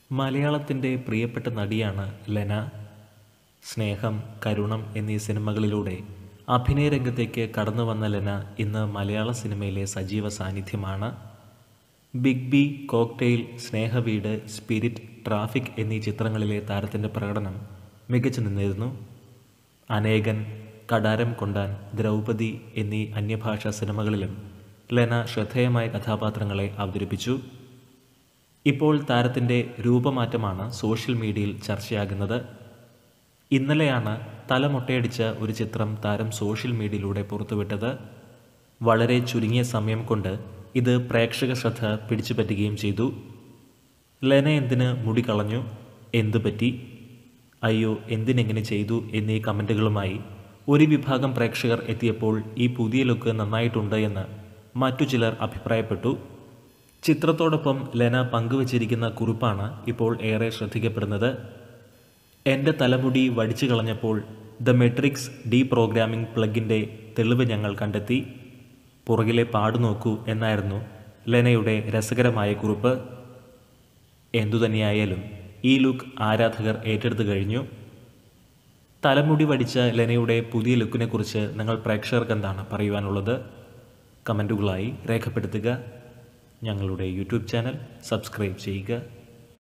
മലയാളത്തിൻ്റെ പ്രിയപ്പെട്ട നടിയാണ് ലെന സ്നേഹം കരുണം എന്നീ സിനിമകളിലൂടെ അഭിനയ രംഗത്തേക്ക് കടന്നു വന്ന ലെന ഇന്ന് മലയാള സിനിമയിലെ സജീവ സാന്നിധ്യമാണ് Big B Cocktail Snehaveedu Spirit Traffic എന്നീ ചിത്രങ്ങളിലെ താരത്തിൻ്റെ പ്രകടനം മികച്ചു നിന്നിരുന്നു അനേകൻ കടാരം കൊണ്ടാൻ ദ്രൗപദി എന്നീ അന്യഭാഷാ സിനിമകളിലും ലെന ശ്രദ്ധേയമായ കഥാപാത്രങ്ങളെ അവതരിപ്പിച്ചു ഇപ്പോൾ താരത്തിൻ്റെ രൂപമാറ്റമാണ് സോഷ്യൽ മീഡിയയിൽ ചർച്ചയാകുന്നത് ഇന്നലെയാണ് തലമൊട്ടയടിച്ച ഒരു ചിത്രം താരം സോഷ്യൽ മീഡിയയിലൂടെ പുറത്തുവിട്ടത് വളരെ ചുരുങ്ങിയ സമയം കൊണ്ട് ഇത് പ്രേക്ഷക ശ്രദ്ധ പിടിച്ചുപറ്റുകയും ചെയ്തു ലെന എന്തിന് മുടി കളഞ്ഞു എന്തു പറ്റി അയ്യോ എന്തിനെങ്ങനെ ചെയ്തു എന്നീ കമൻറ്റുകളുമായി ഒരു വിഭാഗം പ്രേക്ഷകർ എത്തിയപ്പോൾ ഈ പുതിയ ലുക്ക് നന്നായിട്ടുണ്ട് എന്ന് മറ്റു ചിലർ അഭിപ്രായപ്പെട്ടു ചിത്രത്തോടൊപ്പം ലെന പങ്കുവച്ചിരിക്കുന്ന കുറിപ്പാണ് ഇപ്പോൾ ഏറെ ശ്രദ്ധിക്കപ്പെടുന്നത് എൻ്റെ തലമുടി വടിച്ചു കളഞ്ഞപ്പോൾ ദ മെട്രിക്സ് ഡി പ്രോഗ്രാമിംഗ് പ്ലഗിൻ്റെ തെളിവ് ഞങ്ങൾ കണ്ടെത്തി പുറകിലെ പാട് നോക്കൂ എന്നായിരുന്നു ലെനയുടെ രസകരമായ കുറിപ്പ് എന്തുതന്നെയായാലും ഈ ലുക്ക് ആരാധകർ ഏറ്റെടുത്തു കഴിഞ്ഞു തലമുടി വടിച്ച ലെനയുടെ പുതിയ ലുക്കിനെക്കുറിച്ച് നിങ്ങൾ പ്രേക്ഷകർക്ക് എന്താണ് പറയുവാനുള്ളത് കമൻറ്റുകളായി രേഖപ്പെടുത്തുക ഞങ്ങളുടെ യൂട്യൂബ് ചാനൽ സബ്സ്ക്രൈബ് ചെയ്യുക